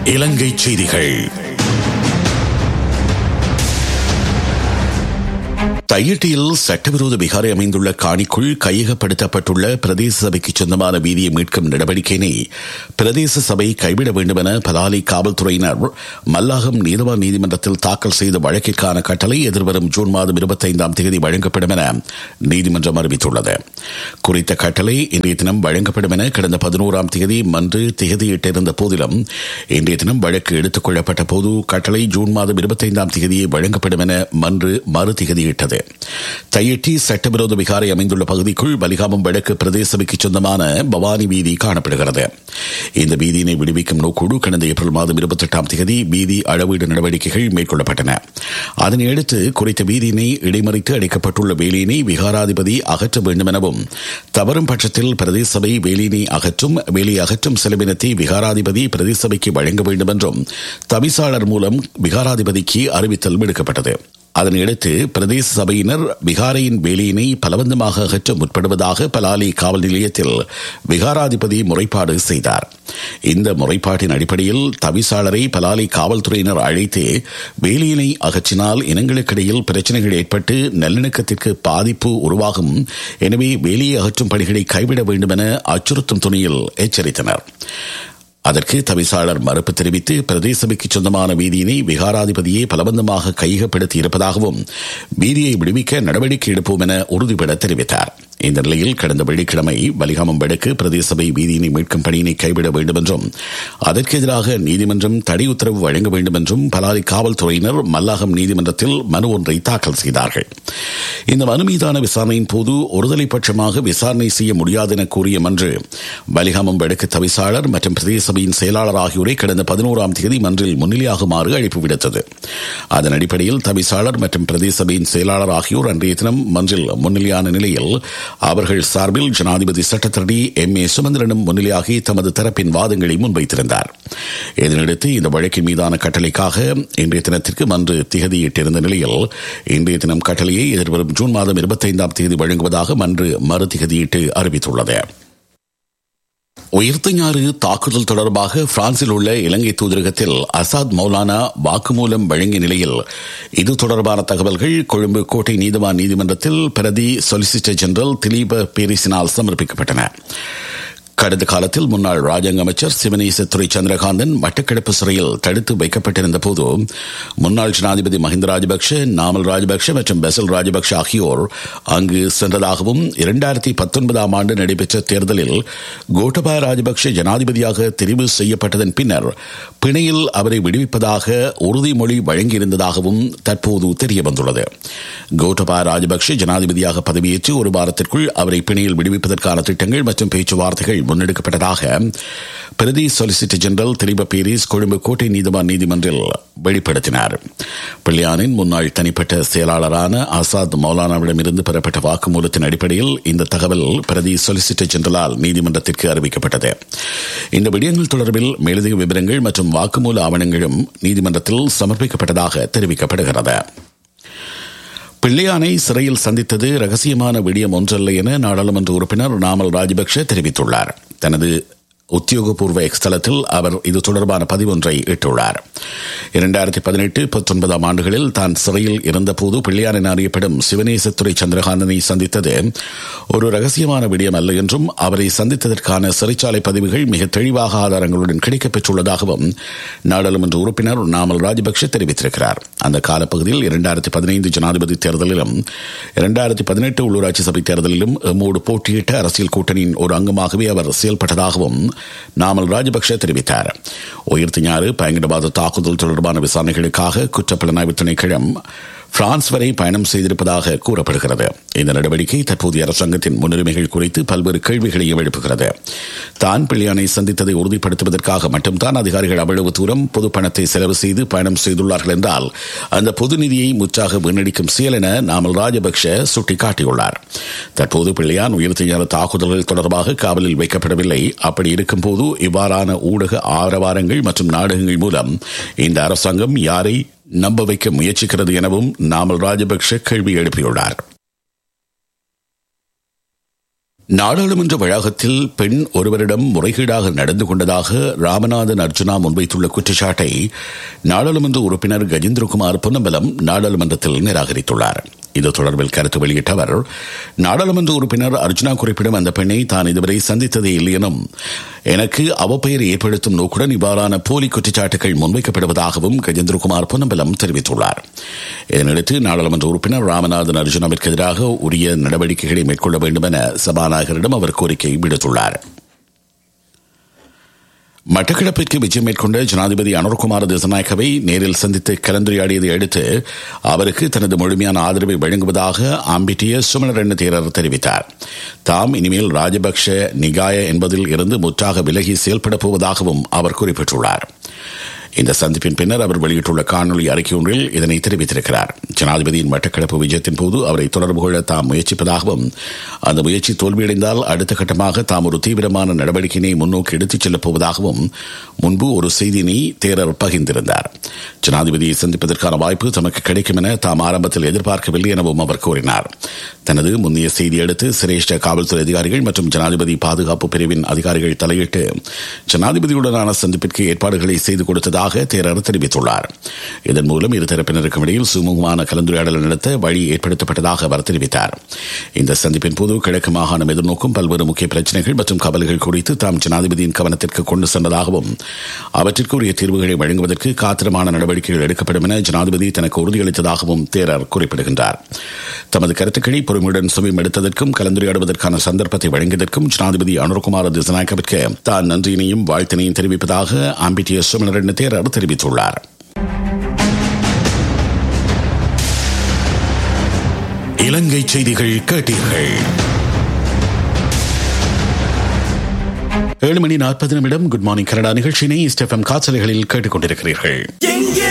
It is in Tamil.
இலங்கை செய்திகள் தையிட்டியில் சட்டவிரோத விகாரை அமைந்துள்ள காணிக்குள் கையகப்படுத்தப்பட்டுள்ள பிரதேச சபைக்கு சொந்தமான வீதியை மீட்கும் நடவடிக்கையினை பிரதேச சபை கைவிட வேண்டும் என பலாலி காவல்துறையினர் மல்லாகம் நீதவான் நீதிமன்றத்தில் தாக்கல் செய்த வழக்கிற்கான கட்டளை எதிர்வரும் ஜூன் மாதம் இருபத்தைந்தாம் தேதி வழங்கப்படும் என நீதிமன்றம் அறிவித்துள்ளது குறித்த கட்டளை இன்றைய தினம் வழங்கப்படும் என கடந்த பதினோராம் தேதி மன்று திகதியிட்டிருந்த போதிலும் இன்றைய தினம் வழக்கு எடுத்துக் கொள்ளப்பட்ட போது கட்டளை ஜூன் மாதம் இருபத்தைந்தாம் தேதியை வழங்கப்படும் என மன்று மறு திகதியிட்டது தையிட்டி சட்டவிரோத விகாரை அமைந்துள்ள பகுதிக்குள் பலிகாமம் வடக்கு பிரதேச சபைக்கு சொந்தமான பவானி வீதி காணப்படுகிறது இந்த வீதியினை விடுவிக்கும் நோக்கோடு கடந்த ஏப்ரல் மாதம் இருபத்தி எட்டாம் தேதி வீதி அளவீடு நடவடிக்கைகள் மேற்கொள்ளப்பட்டன அதனையடுத்து குறித்த வீதியினை இடைமறித்து அடைக்கப்பட்டுள்ள வேலியினை விகாராதிபதி அகற்ற வேண்டும் எனவும் தவறும் பட்சத்தில் பிரதேச சபை வேலியினை அகற்றும் வேலி அகற்றும் செலவினத்தை விகாராதிபதி பிரதேச சபைக்கு வழங்க வேண்டும் என்றும் தவிசாளர் மூலம் விகாராதிபதிக்கு அறிவித்தல் விடுக்கப்பட்டது அதனையடுத்து பிரதேச சபையினர் விகாரையின் வேலையினை பலவந்தமாக அகற்ற முற்படுவதாக பலாலி காவல் நிலையத்தில் விகாராதிபதி முறைப்பாடு செய்தார் இந்த முறைப்பாட்டின் அடிப்படையில் தவிசாளரை பலாலி காவல்துறையினர் அழைத்து வேலியினை அகற்றினால் இனங்களுக்கிடையில் பிரச்சனைகள் ஏற்பட்டு நல்லிணக்கத்திற்கு பாதிப்பு உருவாகும் எனவே வேலியை அகற்றும் பணிகளை கைவிட வேண்டும் என அச்சுறுத்தும் துணியில் எச்சரித்தனர் அதற்கு தவிசாளர் மறுப்பு தெரிவித்து பிரதேச சபைக்கு சொந்தமான வீதியினை விகாராதிபதியே பலவந்தமாக கையகப்படுத்தி இருப்பதாகவும் வீதியை விடுவிக்க நடவடிக்கை எடுப்போம் என உறுதிபட தெரிவித்தார் இந்த நிலையில் கடந்த வெள்ளிக்கிழமை வலிகாமம் வடக்கு பிரதேச சபை வீதியினை மீட்கும் பணியினை கைவிட வேண்டும் என்றும் அதற்கு எதிராக நீதிமன்றம் தடை உத்தரவு வழங்க வேண்டும் என்றும் பலாரி காவல்துறையினர் மல்லாகம் நீதிமன்றத்தில் மனு ஒன்றை தாக்கல் செய்தார்கள் இந்த மனு மீதான விசாரணையின் போது ஒருதலை பட்சமாக விசாரணை செய்ய முடியாது என கூறிய மன்று வலிகாமம் வடக்கு தவிசாளர் மற்றும் பிரதேச சபையின் செயலாளர் ஆகியோரை கடந்த பதினோராம் தேதி மன்றில் முன்னிலையாகுமாறு அழைப்பு விடுத்தது அதன் அடிப்படையில் தவிசாளர் மற்றும் பிரதேச சபையின் செயலாளர் ஆகியோர் அன்றைய தினம் மன்றில் முன்னிலையான நிலையில் அவர்கள் சார்பில் ஜனாதிபதி சட்டத்தரணி எம் ஏ சுமந்திரனும் முன்னிலையாகி தமது தரப்பின் வாதங்களை முன்வைத்திருந்தார் இதனையடுத்து இந்த வழக்கின் மீதான கட்டளைக்காக இன்றைய தினத்திற்கு மன்று திகதியிட்டிருந்த நிலையில் இன்றைய தினம் கட்டளையை எதிர்வரும் ஜூன் மாதம் இருபத்தைந்தாம் தேதி வழங்குவதாக மன்று மறு திகதியிட்டு அறிவித்துள்ளது உயிர்த்தஞாறு தாக்குதல் தொடர்பாக பிரான்சில் உள்ள இலங்கை தூதரகத்தில் அசாத் மௌலானா வாக்குமூலம் வழங்கிய நிலையில் இது தொடர்பான தகவல்கள் கொழும்பு கோட்டை நீதிவான் நீதிமன்றத்தில் பிரதி சொலிசிட்டர் ஜெனரல் திலீப பேரிசினால் சமர்ப்பிக்கப்பட்டன கடந்த காலத்தில் முன்னாள் ராஜாங்க அமைச்சர் சிவனேசத்துறை சந்திரகாந்தன் மட்டக்களப்பு சிறையில் தடுத்து வைக்கப்பட்டிருந்த போது முன்னாள் ஜனாதிபதி மஹிந்த ராஜபக்ஷ நாமல் ராஜபக்ஷ மற்றும் பெசல் ராஜபக்ஷ ஆகியோர் அங்கு சென்றதாகவும் இரண்டாயிரத்தி பத்தொன்பதாம் ஆண்டு நடைபெற்ற தேர்தலில் கோட்டபாய ராஜபக்ஷ ஜனாதிபதியாக தெரிவு செய்யப்பட்டதன் பின்னர் பிணையில் அவரை விடுவிப்பதாக உறுதிமொழி வழங்கியிருந்ததாகவும் தற்போது தெரியவந்துள்ளது கோட்டபாய ராஜபக்ஷ ஜனாதிபதியாக பதவியேற்று ஒரு வாரத்திற்குள் அவரை பிணையில் விடுவிப்பதற்கான திட்டங்கள் மற்றும் பேச்சுவார்த்தைகள் முன்னெடுக்கப்பட்டதாக பிரதி சொலிசிட்டர் ஜெனரல் திலீப பேரிஸ் கொழும்பு கோட்டை நீதிவான் நீதிமன்றில் வெளிப்படுத்தினார் பிள்ளையானின் முன்னாள் தனிப்பட்ட செயலாளரான ஆசாத் மௌலானாவிடமிருந்து பெறப்பட்ட வாக்குமூலத்தின் அடிப்படையில் இந்த தகவல் பிரதி சொலிசிட்டர் ஜெனரலால் நீதிமன்றத்திற்கு அறிவிக்கப்பட்டது இந்த விடயங்கள் தொடர்பில் மேலதிக விவரங்கள் மற்றும் வாக்குமூல ஆவணங்களும் நீதிமன்றத்தில் சமர்ப்பிக்கப்பட்டதாக தெரிவிக்கப்படுகிறது பிள்ளையானை சிறையில் சந்தித்தது ரகசியமான விடியம் ஒன்றல்ல என நாடாளுமன்ற உறுப்பினர் நாமல் ராஜபக்ஷ தெரிவித்துள்ளார் தனது உத்தியோகபூர்வ எக்ஸ் தளத்தில் அவர் இது தொடர்பான பதிவொன்றை இட்டுள்ளார் இரண்டாயிரத்தி பதினெட்டு பத்தொன்பதாம் ஆண்டுகளில் தான் சிறையில் இருந்தபோது பிள்ளையார் என அறியப்படும் சிவனேசத்துறை சந்திரகாந்தனை சந்தித்தது ஒரு ரகசியமான விடயம் அல்ல என்றும் அவரை சந்தித்ததற்கான சிறைச்சாலை பதிவுகள் மிக தெளிவாக ஆதாரங்களுடன் கிடைக்கப் பெற்றுள்ளதாகவும் நாடாளுமன்ற உறுப்பினர் நாமல் ராஜபக்ஷ தெரிவித்திருக்கிறார் அந்த காலப்பகுதியில் இரண்டாயிரத்தி பதினைந்து ஜனாதிபதி தேர்தலிலும் இரண்டாயிரத்தி பதினெட்டு உள்ளூராட்சி சபை தேர்தலிலும் எம்மோடு போட்டியிட்ட அரசியல் கூட்டணியின் ஒரு அங்கமாகவே அவர் செயல்பட்டதாகவும் நாமல் ராஜபக்ஷ தெரிவித்தார் உயிர்த்து ஞாறு பயங்கரவாத தாக்குதல் தொடர்பான விசாரணைகளுக்காக குற்றப்புலனாய்வு திணைக்களம் பிரான்ஸ் வரை பயணம் செய்திருப்பதாக கூறப்படுகிறது இந்த நடவடிக்கை தற்போதைய அரசாங்கத்தின் முன்னுரிமைகள் குறித்து பல்வேறு கேள்விகளையும் எழுப்புகிறது தான் பிள்ளையானை சந்தித்ததை உறுதிப்படுத்துவதற்காக மட்டும்தான் அதிகாரிகள் அவ்வளவு தூரம் பொது பணத்தை செலவு செய்து பயணம் செய்துள்ளார்கள் என்றால் அந்த பொது நிதியை முற்றாக வீணடிக்கும் செயல் என நாமல் ராஜபக்ஷ சுட்டிக்காட்டியுள்ளார் தற்போது பிள்ளையான் உயிர்த்தியான தாக்குதல்கள் தொடர்பாக காவலில் வைக்கப்படவில்லை அப்படி இருக்கும்போது இவ்வாறான ஊடக ஆரவாரங்கள் மற்றும் நாடகங்கள் மூலம் இந்த அரசாங்கம் யாரை நம்ப வைக்க முயற்சிக்கிறது எனவும் நாமல் ராஜபக்ஷ கேள்வி எழுப்பியுள்ளார் நாடாளுமன்ற வளாகத்தில் பெண் ஒருவரிடம் முறைகேடாக நடந்து கொண்டதாக ராமநாதன் அர்ஜுனா முன்வைத்துள்ள குற்றச்சாட்டை நாடாளுமன்ற உறுப்பினர் கஜேந்திரகுமார் பொன்னம்பலம் நாடாளுமன்றத்தில் நிராகரித்துள்ளார் இது தொடர்பில் கருத்து வெளியிட்ட அவர் நாடாளுமன்ற உறுப்பினர் அர்ஜுனா குறிப்பிடும் அந்த பெண்ணை தான் இதுவரை சந்தித்ததே இல்லை எனும் எனக்கு அவப்பெயர் ஏற்படுத்தும் நோக்குடன் இவ்வாறான போலி குற்றச்சாட்டுகள் முன்வைக்கப்படுவதாகவும் கஜேந்திரகுமார் பொன்னம்பலம் தெரிவித்துள்ளார் இதனையடுத்து நாடாளுமன்ற உறுப்பினர் ராமநாதன் அர்ஜுனாவிற்கு எதிராக உரிய நடவடிக்கைகளை மேற்கொள்ள வேண்டும் என சபாநாயகரிடம் அவர் கோரிக்கை விடுத்துள்ளார் மட்டக்களப்பிற்கு விஜயம் மேற்கொண்ட ஜனாதிபதி அனுர்குமார் திசநாயக்கவை நேரில் சந்தித்து கலந்துரையாடியதை அடுத்து அவருக்கு தனது முழுமையான ஆதரவை வழங்குவதாக ஆம்பிட்டிய சுமணரண்ண தேரர் தெரிவித்தார் தாம் இனிமேல் ராஜபக்ஷ நிகாய என்பதில் இருந்து முற்றாக விலகி செயல்பட போவதாகவும் அவர் குறிப்பிட்டுள்ளார் இந்த சந்திப்பின் பின்னர் அவர் வெளியிட்டுள்ள காணொலி அறிக்கை ஒன்றில் இதனை தெரிவித்திருக்கிறார் ஜனாதிபதியின் மட்டக்களப்பு விஜயத்தின் போது அவரை தொடர்பு கொள்ள தாம் முயற்சிப்பதாகவும் அந்த முயற்சி தோல்வியடைந்தால் அடுத்த கட்டமாக தாம் ஒரு தீவிரமான நடவடிக்கையினை முன்னோக்கி எடுத்துச் செல்லப் போவதாகவும் முன்பு ஒரு செய்தியினை தேரர் பகிர்ந்திருந்தார் ஜனாதிபதியை சந்திப்பதற்கான வாய்ப்பு தமக்கு கிடைக்கும் என தாம் ஆரம்பத்தில் எதிர்பார்க்கவில்லை எனவும் அவர் கூறினார் தனது முந்தைய செய்தி அடுத்து சிரேஷ்ட காவல்துறை அதிகாரிகள் மற்றும் ஜனாதிபதி பாதுகாப்பு பிரிவின் அதிகாரிகள் தலையிட்டு ஜனாதிபதியுடனான சந்திப்பிற்கு ஏற்பாடுகளை செய்து கொடுத்ததாக தேரர் தெரிவித்துள்ளார் இதன் மூலம் இரு தரப்பினருக்கும் இடையில் சுமூகமான கலந்துரையாடல் நடத்த வழி ஏற்படுத்தப்பட்டதாக அவர் தெரிவித்தார் இந்த சந்திப்பின் போது கிழக்கு மாகாணம் எதிர்நோக்கும் பல்வேறு முக்கிய பிரச்சனைகள் மற்றும் கவலைகள் குறித்து தாம் ஜனாதிபதியின் கவனத்திற்கு கொண்டு சென்றதாகவும் அவற்றிற்கு உரிய தீர்வுகளை வழங்குவதற்கு காத்திரமான நடவடிக்கைகள் எடுக்கப்படும் என ஜனாதிபதி தனக்கு உறுதியளித்ததாகவும் தேரர் குறிப்பிடுகின்றார் தமது கருத்துக்களை பொறுமையுடன் சுமயம் எடுத்ததற்கும் கலந்துரையாடுவதற்கான சந்தர்ப்பத்தை வழங்கியதற்கும் ஜனாதிபதி அனுர்குமார் திசநாயக்கவிற்கு தான் நன்றியினையும் வாழ்த்தினையும் தெரிவிப்பதாக ஆம்பிட்டிய சுமணரன் தேரர் தெரிவித்துள்ளார் இலங்கை செய்திகள் கேட்டீர்கள் ஏழு மணி நாற்பது நிமிடம் குட் மார்னிங் கனடா நிகழ்ச்சியினை ஸ்டெஃபம் காய்ச்சலைகளில் கேட்டுக் கொண்டிருக்கிறீர்கள்